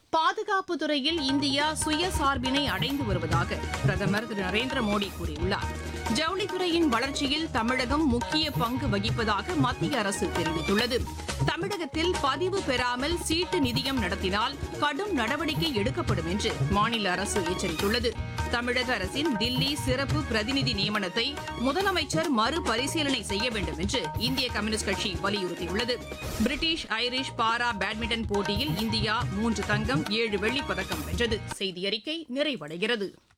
பாதுகாப்பு துறையில் இந்தியா சுயசார்பினை அடைந்து வருவதாக பிரதமர் திரு நரேந்திர மோடி கூறியுள்ளார் ஜவுளித்துறையின் வளர்ச்சியில் தமிழகம் முக்கிய பங்கு வகிப்பதாக மத்திய அரசு தெரிவித்துள்ளது தமிழகத்தில் பதிவு பெறாமல் சீட்டு நிதியம் நடத்தினால் கடும் நடவடிக்கை எடுக்கப்படும் என்று மாநில அரசு எச்சரித்துள்ளது தமிழக அரசின் தில்லி சிறப்பு பிரதிநிதி நியமனத்தை முதலமைச்சர் மறுபரிசீலனை செய்ய வேண்டும் என்று இந்திய கம்யூனிஸ்ட் கட்சி வலியுறுத்தியுள்ளது பிரிட்டிஷ் ஐரிஷ் பாரா பேட்மிண்டன் போட்டியில் இந்தியா மூன்று தங்கம் ஏழு வெள்ளிப் பதக்கம் வென்றது செய்தி அறிக்கை நிறைவடைகிறது